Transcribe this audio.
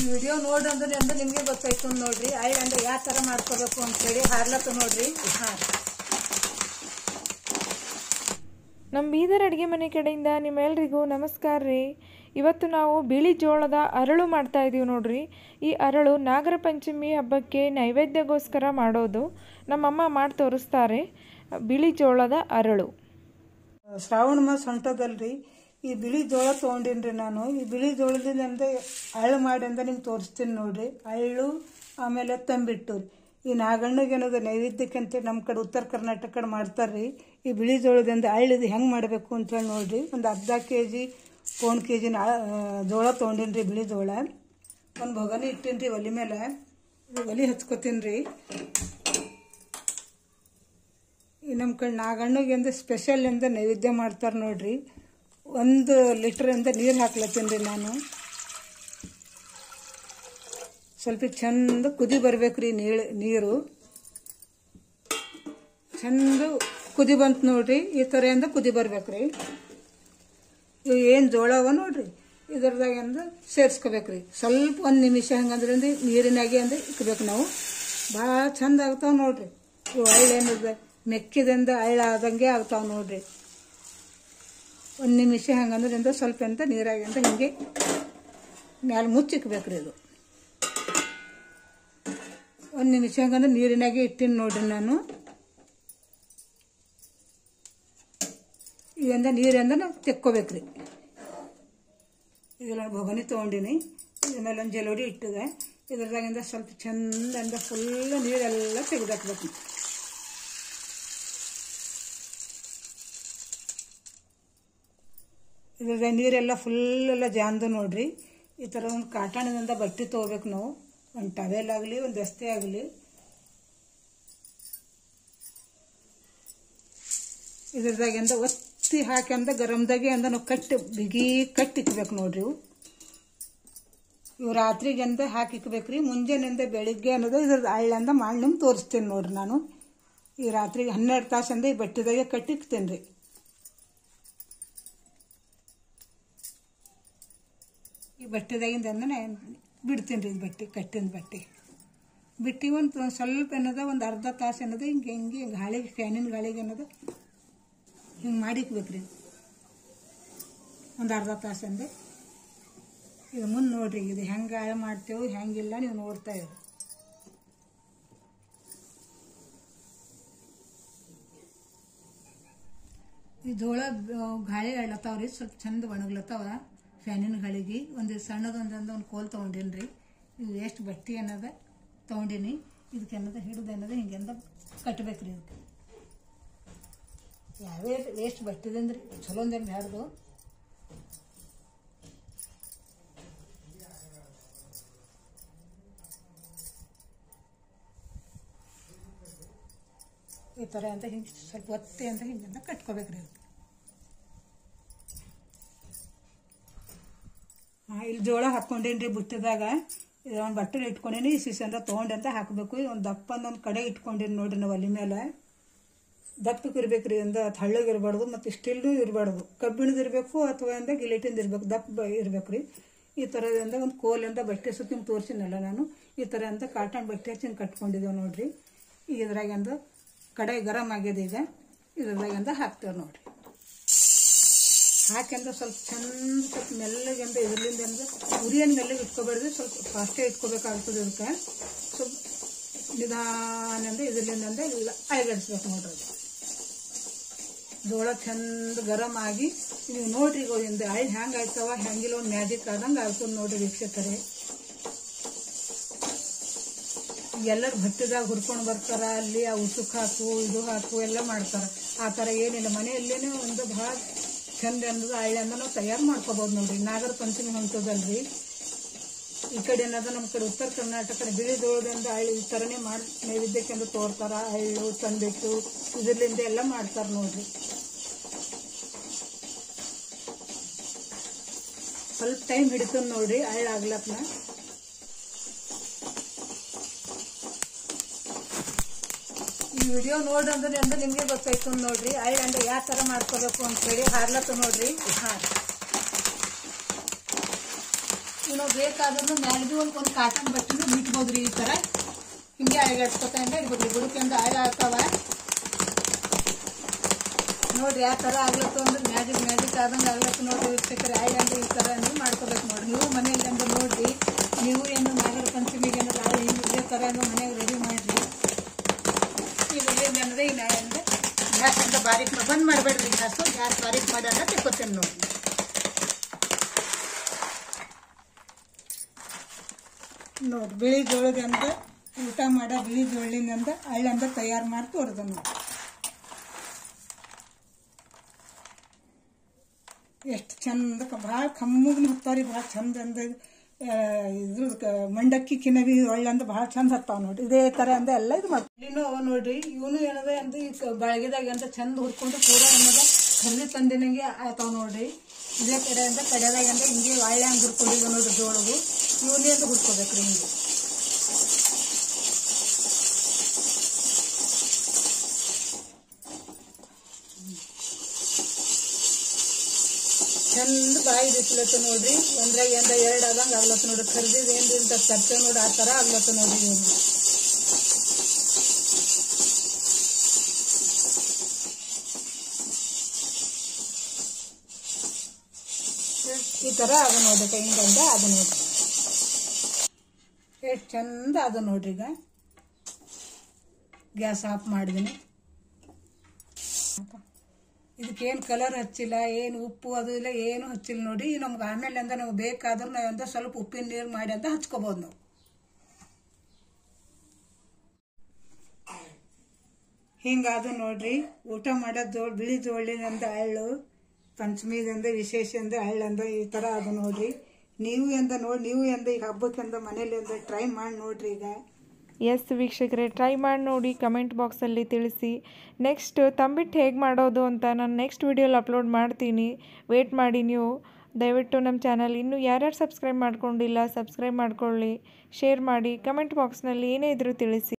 video ನೋಡಂದ್ರೆ ಅಂದ್ರೆ ನಿಮ್ಗೆ ಗೊತ್ತಾಯ್ತು ನೋಡ್ರಿ ಅಳ್ಳ ಅಂದ್ರೆ ಯಾವ ತರ ಮಾಡ್ಕೋಬೇಕು ಅಂತ ಹೇಳಿ ಹಾರ್ಲತ್ತ ನೋಡ್ರಿ ಹಾ ನಮ್ಮ ಬೀದರ್ ಅಡುಗೆ ಮನೆ ಕಡೆಯಿಂದ ನಿಮ್ಮೆಲ್ರಿಗೂ ನಮಸ್ಕಾರ ರೀ ಇವತ್ತು ನಾವು ಬಿಳಿ ಜೋಳದ ಅರಳು ಮಾಡ್ತಾ ಇದೀವಿ ನೋಡ್ರಿ ಈ ಅರಳು ನಾಗರ ಪಂಚಮಿ ಹಬ್ಬಕ್ಕೆ ನೈವೇದ್ಯಕ್ಕೋಸ್ಕರ ಮಾಡೋದು ನಮ್ಮಮ್ಮ ಮಾಡಿ ತೋರಿಸ್ತಾರೆ ಬಿಳಿ ಜೋಳದ ಅರಳು ಶ್ರಾವಣ ಮಾಸ ಹೊಂಟದಲ್ರಿ ಈ ಬಿಳಿ ಜೋಳ ತೊಗೊಂಡಿನ್ರಿ ನಾನು ಈ ಬಿಳಿ ಜೋಳದಿಂದ ಅಳ್ಳು ಮಾಡಿ ಅಂತ ನಿಮ್ಗೆ ತೋರಿಸ್ತೀನಿ ನೋಡ್ರಿ ಅಳ್ಳು ಆಮೇಲೆ ತಂಬಿಟ್ಟು ರೀ ಈ ನಾಗಣ್ಣಗೆ ಏನದ ನೈವೇದ್ಯಕ್ಕೆ ಅಂತ ನಮ್ಮ ಕಡೆ ಉತ್ತರ ಕರ್ನಾಟಕ ಕಡೆ ಮಾಡ್ತಾರ್ರಿ ಈ ಬಿಳಿ ಜೋಳದಿಂದ ಅಳ್ಳಿದು ಹೆಂಗೆ ಮಾಡಬೇಕು ಅಂತೇಳಿ ನೋಡ್ರಿ ಒಂದು ಅರ್ಧ ಕೆ ಜಿ ಪೌಂಡ್ ಕೆ ಜಿನ ಜೋಳ ತೊಗೊಂಡಿನ್ರಿ ಬಿಳಿ ಜೋಳ ಒಂದು ಬೊಗನಿ ಇಟ್ಟಿನ್ರಿ ಒಲಿ ಮೇಲೆ ಇದು ಒಲಿ ಹಚ್ಕೋತೀನಿ ರೀ ಈ ನಮ್ಮ ಕಡೆ ನಾಗಣ್ಣಗೆ ಅಂದ್ರೆ ಸ್ಪೆಷಲ್ ಅಂತ ನೈವೇದ್ಯ ಮಾಡ್ತಾರೆ ನೋಡ್ರಿ ಒಂದು ಲೀಟ್ರಿಂದ ನೀರು ಹಾಕ್ಲತ್ತೀನಿ ರೀ ನಾನು ಸ್ವಲ್ಪ ಚಂದ ಕುದಿ ಬರ್ಬೇಕ್ರಿ ನೀರು ನೀರು ಚಂದ ಕುದಿ ಬಂತು ನೋಡ್ರಿ ಈ ಥರದಿಂದ ಕುದಿ ಬರ್ಬೇಕ್ರಿ ಇವು ಏನು ಜೋಳ ಅವ ನೋಡ್ರಿ ಇದ್ರದಾಗಿಂದ ಸೇರಿಸ್ಕೋಬೇಕ್ರಿ ಸ್ವಲ್ಪ ಒಂದು ನಿಮಿಷ ಹಂಗಂದ್ರೆ ನೀರಿನಾಗೆ ಅಂದ್ರೆ ಇಕ್ಬೇಕು ನಾವು ಭಾಳ ಚಂದ ಆಗ್ತಾವ ನೋಡ್ರಿ ಇವು ಹಳ್ಳ ಮೆಕ್ಕಿದಿಂದ ಹಳ್ಳ ಆದಂಗೆ ಆಗ್ತಾವ ನೋಡ್ರಿ ಒಂದು ನಿಮಿಷ ಹಂಗಂದ್ರಿಂದ ಸ್ವಲ್ಪ ಅಂತ ನೀರಾಗಿಂದ ಹಿಂಗೆ ಮ್ಯಾಲೆ ಮುಚ್ಚಿಕ್ಬೇಕ್ರಿ ಇದು ಒಂದು ನಿಮಿಷ ಹಂಗಂದ್ರೆ ನೀರಿನಾಗೆ ಇಟ್ಟಿನಿ ನೋಡ್ರಿ ನಾನು ಇದರಿಂದ ನೀರಿಂದ ನಾವು ತೆಕ್ಕೋಬೇಕ್ರಿ ಇದೆಲ್ಲ ಬೊಗನಿ ತೊಗೊಂಡಿನಿ ಇದ್ರ ಮೇಲೆ ಒಂದು ಜಲೋಡಿ ಇಟ್ಟಿದೆ ಇದ್ರದಾಗಿಂದ ಸ್ವಲ್ಪ ಚಂದಿಂದ ಫುಲ್ ನೀರೆಲ್ಲ ತೆಗೆದಾಕ್ಬೇಕು ಇದ್ರದಾಗ ನೀರೆಲ್ಲ ಫುಲ್ ಎಲ್ಲ ಜಾನ್ದು ನೋಡ್ರಿ ಈ ಥರ ಒಂದು ಕಾಟಣದಿಂದ ಬಟ್ಟೆ ತೊಗೋಬೇಕು ನಾವು ಒಂದು ಟವೆಲ್ ಆಗಲಿ ಒಂದು ದಸ್ತೆ ಆಗಲಿ ಇದ್ರದಾಗಿಂದ ಒತ್ತಿ ಹಾಕಿ ಅಂದ ಗರಮ್ದಾಗೆ ಅಂದ ನಾವು ಕಟ್ಟಿ ಬಿಗಿ ಕಟ್ಟಿ ಇಕ್ಬೇಕು ನೋಡ್ರಿ ಇವು ಇವು ರಾತ್ರಿಗೆಂದ ಹಾಕಿ ಇಕ್ಬೇಕ್ರಿ ಮುಂಜಾನೆಯಿಂದ ಬೆಳಿಗ್ಗೆ ಅನ್ನೋದು ಇದ್ರದ್ದು ಹಳ್ಳಂದ ಮಾಡಿ ನಿಮ್ಗೆ ತೋರಿಸ್ತೀನಿ ನೋಡ್ರಿ ನಾನು ಈ ರಾತ್ರಿಗೆ ಹನ್ನೆರಡು ತಾಸಂದ ಈ ಬಟ್ಟೆದಾಗೆ ಕಟ್ಟಿ ಇಕ್ತೇನೆ ರೀ ಈ ಬಟ್ಟೆದಾಗಿಂದ ಅಂದ್ರೆ ಬಿಡ್ತೀನಿ ರೀ ಬಟ್ಟೆ ಕಟ್ಟಿನ ಬಟ್ಟೆ ಬಿಟ್ಟು ಒಂದು ಒಂದು ಸ್ವಲ್ಪ ಏನದ ಒಂದು ಅರ್ಧ ತಾಸು ಏನದ ಹಿಂಗೆ ಹಿಂಗೆ ಗಾಳಿಗೆ ಫ್ಯಾನಿನ ಗಾಳಿಗೆ ಏನದ ಹಿಂಗೆ ಮಾಡಿಕ್ಬೇಕು ರೀ ಒಂದು ಅರ್ಧ ತಾಸು ಅಂದೆ ಇದು ಮುಂದೆ ನೋಡ್ರಿ ಇದು ಹೆಂಗೆ ಹಾಳು ಮಾಡ್ತೇವೆ ಹೆಂಗಿಲ್ಲ ನೀವು ನೋಡ್ತಾ ಇರಿ ಈ ಜೋಳ ಆ, ಗಾಳಿ ಆಡ್ಲತ್ತಾವ ರೀ ಸ್ವಲ್ಪ ಚಂದ ಒಣಗ್ಲತ್ತಾವ ಫ್ಯಾನಿನ ಗಾಳಿಗೆ ಒಂದು ಸಣ್ಣದೊಂದೊಂದು ಒಂದು ಕೋಲ್ ತೊಗೊಂಡೀನಿ ರೀ ಇದು ಎಷ್ಟು ಬಟ್ಟೆ ಅನ್ನೋದ ತೊಗೊಂಡೀನಿ ಇದಕ್ಕೆ ಅನ್ನೋದು ಹಿಡಿದು ಅನ್ನೋದು ಹಿಂಗೆಂದ ಕಟ್ಬೇಕು ರೀ ಇದಕ್ಕೆ ಯಾವೇ ವೇಸ್ಟ್ ಬಟ್ಟಿದಂದ್ರಿ ಚಲೋ ಅಂದೇನು ಬ್ಯಾಡ್ದು ಈ ಥರ ಅಂತ ಹಿಂಗೆ ಸ್ವಲ್ಪ ಒತ್ತಿ ಅಂತ ಹಿಂಗೆಂದ ಕಟ್ಕೋಬೇಕ್ರಿ ಅದಕ್ಕೆ ಹಾಂ ಇಲ್ಲಿ ಜೋಳ ಹಾಕ್ಕೊಂಡೇನ್ರಿ ಬುಟ್ಟದಾಗ ಇದು ಒಂದು ಬಟ್ಟೆ ಇಟ್ಕೊಂಡೇನಿ ಈ ಸಿಸಂದ್ರ ತೊಗೊಂಡಂತ ಹಾಕಬೇಕು ಒಂದು ದಪ್ಪಂದ ಒಂದು ಕಡೆ ಇಟ್ಕೊಂಡೀನಿ ನೋಡ್ರಿ ನಾವು ಒಲಿ ಮೇಲೆ ದಪ್ಪಕ್ಕೆ ಇರ್ಬೇಕ್ರಿ ಅಂದ ಹಳ್ಳಗೆ ಇರಬಾರ್ದು ಮತ್ತು ಸ್ಟಿಲ್ದು ಇರಬಾರ್ದು ಕಬ್ಬಿಣದ ಇರಬೇಕು ಅಥವಾ ಅಂದ ಗಿಲಿಟಿಂದ ಇರ್ಬೇಕು ದಪ್ಪ ಇರ್ಬೇಕ್ರಿ ಈ ಥರದಿಂದ ಒಂದು ಕೋಲಿಂದ ಬಟ್ಟೆ ಸುತ್ತ ನಿಮ್ಗೆ ತೋರಿಸಿನಲ್ಲ ನಾನು ಈ ಥರ ಅಂತ ಕಾಟನ್ ಬಟ್ಟೆ ಹಚ್ಚಿ ಹಿಂಗ್ ಕಟ್ಕೊಂಡಿದ್ದೇವೆ ನೋಡ್ರಿ ಈಗ ಇದ್ರಾಗಿಂದ ಕಡೆ ಗರಂ ಆಗ್ಯದ ಈಗ ಇದ್ರಾಗಿಂದ ಹಾಕ್ತೇವೆ ನೋಡ್ರಿ ಹಾಕಂದ್ರೆ ಸ್ವಲ್ಪ ಚಂದ ಸ್ವಲ್ಪ ಮೆಲ್ಲಗೆ ಅಂದ್ರೆ ಇದರಿಂದ ಅಂದ್ರೆ ಉರಿಯನ್ನು ಮೆಲ್ಲಗೆ ಇಟ್ಕೋಬಾರ್ದು ಸ್ವಲ್ಪ ಫಾಸ್ಟೇ ಇಟ್ಕೋಬೇಕಾಗ್ತದೆ ಅದಕ್ಕೆ ಸ್ವಲ್ಪ ನಿಧಾನ ಅಂದ್ರೆ ಇದರಿಂದ ಅಂದ್ರೆ ಎಲ್ಲ ಅಳಗಡಿಸ್ಬೇಕು ನೋಡ್ರಿ ಅದು ಜೋಳ ಚಂದ ಗರಂ ಆಗಿ ನೀವು ನೋಡ್ರಿ ಈಗ ಒಂದು ಹಳ್ಳಿ ಹೆಂಗೆ ಆಯ್ತವ ಹೆಂಗಿಲ್ಲ ಒಂದು ಮ್ಯಾಜಿಕ್ ಆದಂಗೆ ಆಗ್ತದೆ ನೋಡ್ರಿ ವೀಕ್ಷಕರೇ ಎಲ್ಲರೂ ಭತ್ತದಾಗ ಹುರ್ಕೊಂಡು ಬರ್ತಾರ ಅಲ್ಲಿ ಆ ಉಸುಕ್ ಹಾಕು ಇದು ಹಾಕು ಎಲ್ಲ ಮಾಡ್ತಾರ ಆ ಥರ ಏನಿಲ್ಲ ಮನೆಯಲ್ಲೇನೆ ಒಂದು ಭಾಳ ಚಂದ ಅನ್ನೋದು ಹಳ್ಳಿ ಅಂದ ನಾವು ತಯಾರು ಮಾಡ್ಕೋಬೋದು ನೋಡ್ರಿ ನಾಗರ ಪಂಚಮಿ ಹೊಂಟದಲ್ರಿ ಈ ಕಡೆ ಏನದ ನಮ್ಮ ಕಡೆ ಉತ್ತರ ಕರ್ನಾಟಕ ಕಡೆ ಬಿಳಿ ಜೋಳದಿಂದ ಹಳ್ಳಿ ಈ ಥರನೇ ಮಾಡಿ ನೈವೇದ್ಯಕ್ಕೆ ಅಂತ ತೋರ್ತಾರ ಹಳ್ಳು ತಂದಿಟ್ಟು ಇದರಿಂದ ಎಲ್ಲ ಮಾಡ್ತಾರ ನೋಡ್ರಿ ಸ್ವಲ್ಪ ಟೈಮ್ ಹಿಡಿತದ ನೋಡ್ರಿ ಹಳ್ಳ ಆಗ್ಲಕ್ನ ಈ ವಿಡಿಯೋ ನೋಡ್ರಿ ಅಂದ್ರೆ ಅಂದ್ರೆ ನಿಮ್ಗೆ ಗೊತ್ತಾಯ್ತು ನೋಡ್ರಿ ಹಳ್ಳ ಅಂದ್ರೆ ಯಾವ ತರ ಮಾಡ್ಕೋಬೇಕು ಅಂತ ಹೇಳಿ ಹಾರ್ಲತ್ತ ನೋಡ್ರಿ ಹಾ ಇನ್ನು ಬೇಕಾದ್ರೂ ಮ್ಯಾಲಿಗೆ ಒಂದು ಒಂದು ಕಾಟನ್ ಬಟ್ಟೆನೂ ಬಿಟ್ಬೋದ್ರಿ ಈ ಥರ ಹಿಂಗೆ ಅಳಗಾಡ್ಸ್ಕೊತಾಂಡ ಇಡ್ಬೋದ್ರಿ ಬುಡಕಿಂದ ಆಳ ಆಗ್ತಾವ ನೋಡ್ರಿ ಯಾವ ಥರ ಆಗ್ಲತ್ತು ಅಂದ್ರೆ ಮ್ಯಾಜಿಕ್ ಮ್ಯಾಜಿಕ್ ಆದಂಗೆ ಆಗ್ಲತ್ತು ನೋಡ್ರಿ ವೀಕ್ಷಕರೇ ಆಯ್ಲ್ ಅಂದ್ರೆ ಈ ಥರ ಅಂದ್ರೆ ಮಾಡ್ಕೋಬೇಕು ನೋಡ್ರಿ ನೀವು ಮನೆಯಲ್ಲಿ ಅಂದ್ರೆ ನೋಡ್ರಿ ನೀವು ಏನು ನಾಗರ ಪಂಚಮಿಗೆ ಅಂದ್ರೆ ಆಯ್ಲ್ ಹಿಂಗೆ ಇದೇ ಥರ ಏನು ಮನೆಗೆ ರೆಡಿ ಮಾಡಿರಿ ಈಗ ಇಲ್ಲಿಂದ ಅಂದ್ರೆ ಈಗ ಅಂದ್ರೆ ಗ್ಯಾಸ್ ಅಂತ ಬಾರೀಕ್ ಮಾ- ಬಂದ್ ಮಾಡಬೇಡ್ರಿ ಗ್ಯಾಸು ಗ್ಯಾಸ್ ಬಾರೀಕ್ ಮಾಡ್ಯಾರ ತೆಕ್ಕೋತೇನೆ ನೋಡ್ರಿ ನೋಡ್ರಿ ಬಿಳಿ ಜೋಳದಿಂದ ಊಟ ಮಾಡೋ ಬಿಳಿ ಜೋಳಿನಿಂದ ಹಳ್ಳಂದ ತಯಾರು ಮಾಡಿ ತೋರ್ದ ನೋಡಿ ಎಷ್ಟು ಚಂದ ಭಾಳ ಕಮ್ಮಗ್ನ ಹತ್ತಾರಿ ಭಾಳ ಚಂದ ಅಂದ ಇದ್ರ ಮಂಡಕ್ಕಿ ಕಿನವಿ ಒಳ್ಳಂದ ಭಾಳ ಚಂದ ಹತ್ತಾವ ನೋಡ್ರಿ ಇದೇ ಥರ ಅಂದ ಎಲ್ಲ ಇದು ಮಾಡಿ ಇಲ್ಲಿನೂ ಅವ ನೋಡ್ರಿ ಇವನು ಏನದ ಅಂದ ಈ ಕ- ಬಾಳ್ಗಿದಾಗ ಅಂತ ಚಂದ ಹುರ್ಕೊಂಡು ಪೂರ ಏನದ ಕರ್ದಿ ತಂದಿನಂಗೆ ಆಯ್ತಾವ ನೋಡ್ರಿ ಇದೇ ಕಡೆ ಅಂತ ಕಡೆದಾಗ ಅಂದ್ರೆ ಹಿಂಗೆ ಒಳ್ಳೆ ಹಂಗೆ ಹುರ್ಕೊಂಡಿದ್ವು ನೋಡ್ರಿ ಜೋಳವು ಇವನೇ ಅಂತ ಹುರ್ಕೋಬೇಕ್ರಿ ಹಿಂಗೆ ಚಂದ ಬಾಯಿ ಬಿಸ್ಲತ್ತ ನೋಡ್ರಿ ಒಂದ್ರಾಗ ಏನ್ರ ಎರಡು ಆದಂಗ ಆಗ್ಲತ್ತ ನೋಡ್ರಿ ಕರ್ದಿದ್ ಏನ್ರಿ ಅಂತ ತರ್ತೇವ್ ನೋಡ್ರಿ ಆ ತರ ಆಗ್ಲತ್ತ ನೋಡ್ರಿ ಇವ್ನು ಈ ತರ ಅದ ನೋಡ್ರಿ ಕೈಯಿಂದ ಅದು ನೋಡ್ರಿ ಎಷ್ಟು ಚಂದ ಅದ ನೋಡ್ರಿ ಈಗ ಗ್ಯಾಸ್ ಆಫ್ ಮಾಡಿದೀನಿ ಇದಕ್ಕೇನು ಕಲರ್ ಹಚ್ಚಿಲ್ಲ ಏನು ಉಪ್ಪು ಅದು ಇಲ್ಲ ಏನು ಹಚ್ಚಿಲ್ಲ ನೋಡಿ ನಮ್ಗೆ ಆಮೇಲೆ ಅಂತ ನಮ್ಗೆ ಬೇಕಾದ್ರೆ ನಾವು ಅಂತ ಸ್ವಲ್ಪ ಉಪ್ಪಿನ ನೀರು ಮಾಡಿ ಅಂತ ಹಚ್ಕೋಬೋದು ನಾವು ಹಿಂಗಾದು ನೋಡ್ರಿ ಊಟ ಮಾಡೋದು ಜೋಳ ಬಿಳಿ ಜೋಳಿನಿಂದ ಹಳ್ಳು ಪಂಚಮಿದಿಂದ ವಿಶೇಷ ಅಂದ್ರೆ ಹಳ್ಳಂದ ಈ ಥರ ಅದು ನೋಡ್ರಿ ನೀವು ಎಂದ ನೋಡಿ ನೀವು ಎಂದ ಈಗ ಹಬ್ಬಕ್ಕೆಂದ ಮನೇಲಿ ಎಂದ ಟ್ರೈ ಮಾಡಿ ನೋಡ್ರಿ ಈಗ ಎಸ್ ವೀಕ್ಷಕರೇ ಟ್ರೈ ಮಾಡಿ ನೋಡಿ ಕಮೆಂಟ್ ಬಾಕ್ಸಲ್ಲಿ ತಿಳಿಸಿ ನೆಕ್ಸ್ಟ್ ತಂಬಿಟ್ಟು ಹೇಗೆ ಮಾಡೋದು ಅಂತ ನಾನು ನೆಕ್ಸ್ಟ್ ವೀಡಿಯೋಲಿ ಅಪ್ಲೋಡ್ ಮಾಡ್ತೀನಿ ವೇಟ್ ಮಾಡಿ ನೀವು ದಯವಿಟ್ಟು ನಮ್ಮ ಚಾನಲ್ ಇನ್ನೂ ಯಾರ್ಯಾರು ಸಬ್ಸ್ಕ್ರೈಬ್ ಮಾಡ್ಕೊಂಡಿಲ್ಲ ಸಬ್ಸ್ಕ್ರೈಬ್ ಮಾಡ್ಕೊಳ್ಳಿ ಶೇರ್ ಮಾಡಿ ಕಮೆಂಟ್ ಬಾಕ್ಸ್ನಲ್ಲಿ ಏನೇ ಇದ್ರೂ ತಿಳಿಸಿ